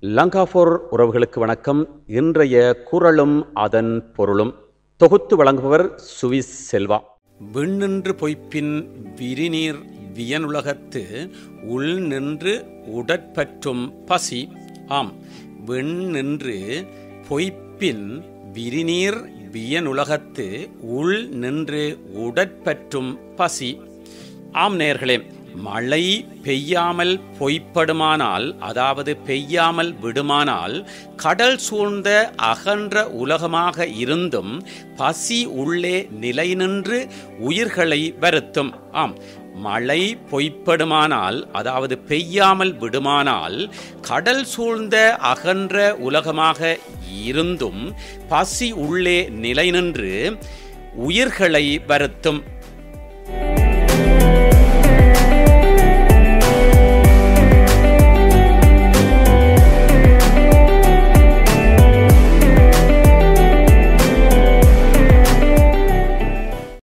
லங்காபோர் உறவுகளுக்கு வணக்கம் இன்றைய குரலும் அதன் பொருளும் தொகுத்து வழங்குபவர் சுவிஸ் செல்வா விண்ணின்று பொய்ப்பின் விரிநீர் வியனுலகத்து உள் நின்று உடற்பற்றும் பசி ஆம் விண்ணின்று பொய்ப்பின் விரிநீர் வியனுலகத்து உள் நின்று உடற்பற்றும் பசி ஆம் நேர்களே மழை பெய்யாமல் பொய்ப்படுமானால் அதாவது பெய்யாமல் விடுமானால் கடல் சூழ்ந்த அகன்ற உலகமாக இருந்தும் பசி உள்ளே நிலை நின்று உயிர்களை வருத்தும் ஆம் மழை பொய்ப்படுமானால் அதாவது பெய்யாமல் விடுமானால் கடல் சூழ்ந்த அகன்ற உலகமாக இருந்தும் பசி உள்ளே நிலை நின்று உயிர்களை வருத்தும்